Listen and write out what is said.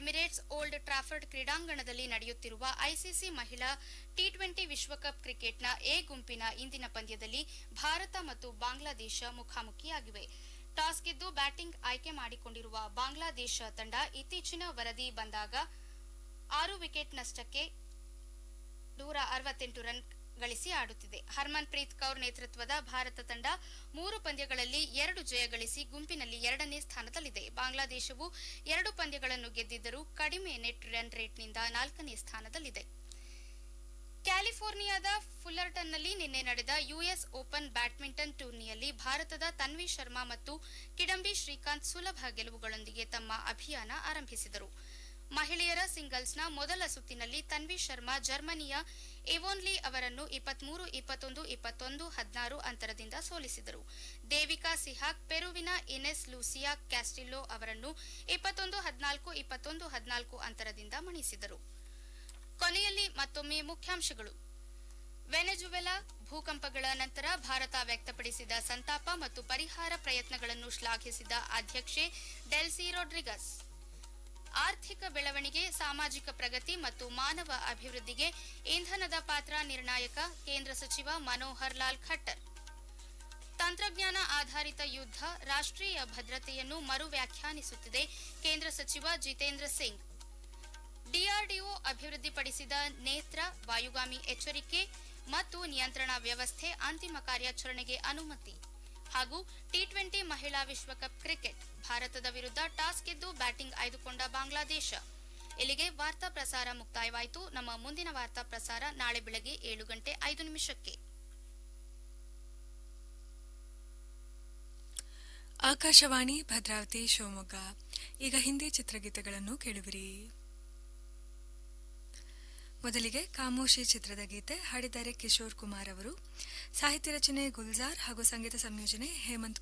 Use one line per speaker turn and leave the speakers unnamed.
Emirates old Trafford ಕ್ರೀಡಾಂಗಣದಲ್ಲಿ ನಡೆಯುತ್ತಿರುವ ICC ಮಹಿಳಾ ಟಿ ಟ್ವೆಂಟಿ ವಿಶ್ವಕಪ್ ಕ್ರಿಕೆಟ್ನ ಎ ಗುಂಪಿನ ಇಂದಿನ ಪಂದ್ಯದಲ್ಲಿ ಭಾರತ ಮತ್ತು ಬಾಂಗ್ಲಾದೇಶ ಮುಖಾಮುಖಿಯಾಗಿವೆ ಟಾಸ್ ಗೆದ್ದು ಬ್ಯಾಟಿಂಗ್ ಆಯ್ಕೆ ಮಾಡಿಕೊಂಡಿರುವ ಬಾಂಗ್ಲಾದೇಶ ತಂಡ ಇತ್ತೀಚಿನ ವರದಿ ಬಂದಾಗ ಆರು ವಿಕೆಟ್ ನಷ್ಟಕ್ಕೆ ನೂರ ಅರವತ್ತೆಂಟು ರನ್ ಗಳಿಸಿ ಆಡುತ್ತಿದೆ ಹರ್ಮನ್ ಪ್ರೀತ್ ಕೌರ್ ನೇತೃತ್ವದ ಭಾರತ ತಂಡ ಮೂರು ಪಂದ್ಯಗಳಲ್ಲಿ ಎರಡು ಜಯ ಗಳಿಸಿ ಗುಂಪಿನಲ್ಲಿ ಎರಡನೇ ಸ್ಥಾನದಲ್ಲಿದೆ ಬಾಂಗ್ಲಾದೇಶವು ಎರಡು ಪಂದ್ಯಗಳನ್ನು ಗೆದ್ದಿದ್ದರೂ ಕಡಿಮೆ ನೆಟ್ ರನ್ ರೇಟ್ನಿಂದ ನಾಲ್ಕನೇ ಸ್ಥಾನದಲ್ಲಿದೆ ಕ್ಯಾಲಿಫೋರ್ನಿಯಾದ ಫುಲ್ಲರ್ಟನ್ನಲ್ಲಿ ನಿನ್ನೆ ನಡೆದ ಯುಎಸ್ ಓಪನ್ ಬ್ಯಾಡ್ಮಿಂಟನ್ ಟೂರ್ನಿಯಲ್ಲಿ ಭಾರತದ ತನ್ವಿ ಶರ್ಮಾ ಮತ್ತು ಕಿಡಂಬಿ ಶ್ರೀಕಾಂತ್ ಸುಲಭ ಗೆಲುವುಗಳೊಂದಿಗೆ ತಮ್ಮ ಅಭಿಯಾನ ಆರಂಭಿಸಿದರು ಮಹಿಳೆಯರ ಸಿಂಗಲ್ಸ್ನ ಮೊದಲ ಸುತ್ತಿನಲ್ಲಿ ತನ್ವಿ ಶರ್ಮಾ ಜರ್ಮನಿಯ ಎವೋನ್ಲಿ ಅವರನ್ನು ಇಪ್ಪತ್ಮೂರು ಇಪ್ಪತ್ತೊಂದು ಇಪ್ಪತ್ತೊಂದು ಹದಿನಾರು ಅಂತರದಿಂದ ಸೋಲಿಸಿದರು ದೇವಿಕಾ ಸಿಹಾಕ್ ಪೆರುವಿನ ಇನೆಸ್ ಲೂಸಿಯಾ ಕ್ಯಾಸ್ಟಿಲ್ಲೋ ಅವರನ್ನು ಇಪ್ಪತ್ತೊಂದು ಹದಿನಾಲ್ಕು ಇಪ್ಪತ್ತೊಂದು ಹದಿನಾಲ್ಕು ಅಂತರದಿಂದ ಮಣಿಸಿದರು ಕೊನೆಯಲ್ಲಿ ಮತ್ತೊಮ್ಮೆ ಮುಖ್ಯಾಂಶಗಳು ವೆನೆಜುವೆಲಾ ಭೂಕಂಪಗಳ ನಂತರ ಭಾರತ ವ್ಯಕ್ತಪಡಿಸಿದ ಸಂತಾಪ ಮತ್ತು ಪರಿಹಾರ ಪ್ರಯತ್ನಗಳನ್ನು ಶ್ಲಾಘಿಸಿದ ಅಧ್ಯಕ್ಷೆ ಡೆಲ್ಸಿ ರೊಡ್ರಿಗಸ್ ಆರ್ಥಿಕ ಬೆಳವಣಿಗೆ ಸಾಮಾಜಿಕ ಪ್ರಗತಿ ಮತ್ತು ಮಾನವ ಅಭಿವೃದ್ಧಿಗೆ ಇಂಧನದ ಪಾತ್ರ ನಿರ್ಣಾಯಕ ಕೇಂದ್ರ ಸಚಿವ ಮನೋಹರ್ ಲಾಲ್ ಖಟ್ಟರ್ ತಂತ್ರಜ್ಞಾನ ಆಧಾರಿತ ಯುದ್ಧ ರಾಷ್ಟ್ರೀಯ ಭದ್ರತೆಯನ್ನು ಮರು ವ್ಯಾಖ್ಯಾನಿಸುತ್ತಿದೆ ಕೇಂದ್ರ ಸಚಿವ ಜಿತೇಂದ್ರ ಸಿಂಗ್ ಡಿಆರ್ಡಿಒ ಅಭಿವೃದ್ಧಿಪಡಿಸಿದ ನೇತ್ರ ವಾಯುಗಾಮಿ ಎಚ್ಚರಿಕೆ ಮತ್ತು ನಿಯಂತ್ರಣ ವ್ಯವಸ್ಥೆ ಅಂತಿಮ ಕಾರ್ಯಾಚರಣೆಗೆ ಅನುಮತಿ ಹಾಗೂ ಟಿ ಟ್ವೆಂಟಿ ಮಹಿಳಾ ವಿಶ್ವಕಪ್ ಕ್ರಿಕೆಟ್ ಭಾರತದ ವಿರುದ್ಧ ಟಾಸ್ ಗೆದ್ದು ಬ್ಯಾಟಿಂಗ್ ಆಯ್ದುಕೊಂಡ ಬಾಂಗ್ಲಾದೇಶ ಇಲ್ಲಿಗೆ ವಾರ್ತಾ ಪ್ರಸಾರ ಮುಕ್ತಾಯವಾಯಿತು ನಮ್ಮ ಮುಂದಿನ ವಾರ್ತಾ ಪ್ರಸಾರ ನಾಳೆ ಬೆಳಗ್ಗೆ ಏಳು ಗಂಟೆ ಐದು ನಿಮಿಷಕ್ಕೆ
ಆಕಾಶವಾಣಿ ಭದ್ರಾವತಿ ಶಿವಮೊಗ್ಗ ಈಗ ಹಿಂದಿ ಚಿತ್ರಗೀತೆಗಳನ್ನು ಕೇಳುವಿರಿ ಮೊದಲಿಗೆ ಕಾಮೋಶಿ ಚಿತ್ರದ ಗೀತೆ ಹಾಡಿದ್ದಾರೆ ಕಿಶೋರ್ ಕುಮಾರ್ ಅವರು ಸಾಹಿತ್ಯ ರಚನೆ ಗುಲ್ಜಾರ್ ಹಾಗೂ ಸಂಗೀತ ಸಂಯೋಜನೆ ಹೇಮಂತ್